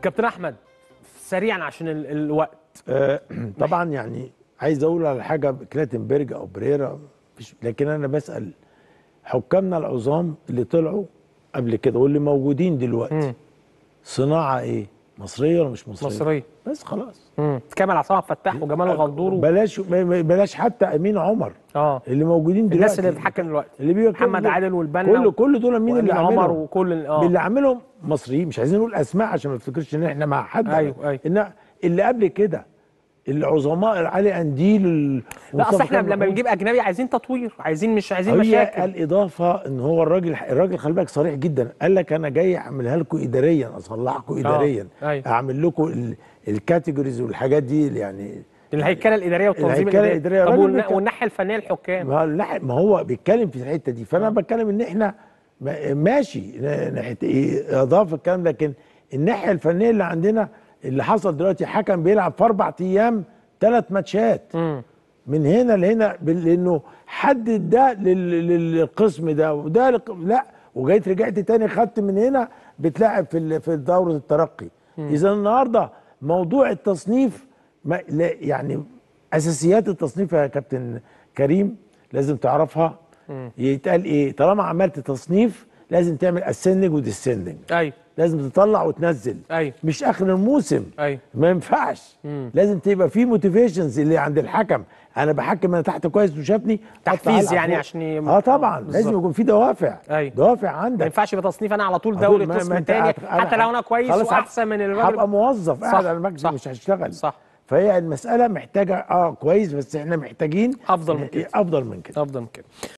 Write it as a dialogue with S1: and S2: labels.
S1: كابتن احمد سريعا عشان ال- الوقت
S2: آه، طبعا يعني عايز اقول على حاجه كلاتنبرج او بريرا مفيش لكن انا بسال حكامنا العظام اللي طلعوا قبل كده واللي موجودين دلوقتي
S1: مم.
S2: صناعه ايه مصريه ولا مش مصريه
S1: مصريه
S2: بس خلاص
S1: امم كامل عصام فتاح وجمال الغندور و...
S2: بلاش بلاش حتى امين عمر
S1: اه
S2: اللي موجودين دلوقتي
S1: الناس اللي بتتحكم دلوقتي
S2: اللي بيبقى
S1: محمد عادل والبنا
S2: كل كل دول مين اللي
S1: وأمين عمر
S2: عاملهم
S1: وكل ال- اه
S2: اللي عاملهم مصريين مش عايزين نقول اسماء عشان ما نفتكرش ان احنا مع حد
S1: أيوه، أيوه.
S2: ان اللي قبل كده العظماء علي قنديل ال-
S1: لا اصل
S2: مصطفى
S1: احنا
S2: كامل
S1: لما
S2: محمود.
S1: بنجيب اجنبي عايزين تطوير عايزين مش عايزين
S2: هي
S1: مشاكل
S2: الاضافه ان هو الراجل الراجل خلي بالك صريح جدا قال لك انا جاي اعملها لكم اداريا اصلحكم اداريا
S1: أيوه.
S2: اعمل لكم ال- الكاتيجوريز والحاجات دي يعني
S1: الهيكله الاداريه والتنظيم
S2: الهيكلة الإدارية.
S1: طب
S2: راجل
S1: والن-
S2: بيك-
S1: والناحيه الفنيه للحكام
S2: ما هو الناحية- ما هو بيتكلم في الحته دي فانا بتكلم ان احنا ما- ماشي ن- ناحيه ايه اضافه الكلام لكن الناحيه الفنيه اللي عندنا اللي حصل دلوقتي حكم بيلعب في اربع ايام ثلاث ماتشات
S1: امم
S2: من هنا لهنا بال- لانه حدد ده لل- للقسم ده وده لق- لا وجيت رجعت تاني خدت من هنا بتلعب في ال- في دوره الترقي اذا النهارده موضوع التصنيف ما لا يعني اساسيات التصنيف يا كابتن كريم لازم تعرفها يتقال ايه طالما عملت تصنيف لازم تعمل اسندنج وديسندنج
S1: ايوه
S2: لازم تطلع وتنزل
S1: ايوه
S2: مش اخر الموسم
S1: ايوه
S2: ما ينفعش لازم تبقى في موتيفيشنز اللي عند الحكم انا بحكم انا تحت كويس وشافني
S1: تحفيز
S2: أطلع ألعب
S1: يعني
S2: فوق.
S1: عشان ي-
S2: اه طبعا
S1: بالظبط.
S2: لازم يكون في دوافع
S1: أيوة.
S2: دوافع
S1: ما
S2: عندك
S1: ينفعش يبقى تصنيف انا على طول
S2: هتقول
S1: دوري
S2: ما-
S1: قسم
S2: ما أنت
S1: تاني
S2: هت-
S1: حتى لو انا كويس
S2: خلاص
S1: واحسن من
S2: هبقى
S1: الراجل
S2: موظف
S1: صح،
S2: قاعد على المكتب
S1: صح.
S2: مش هشتغل
S1: صح
S2: فهي المساله محتاجه اه كويس بس احنا محتاجين
S1: أفضل من كده.
S2: افضل من كده
S1: افضل من كده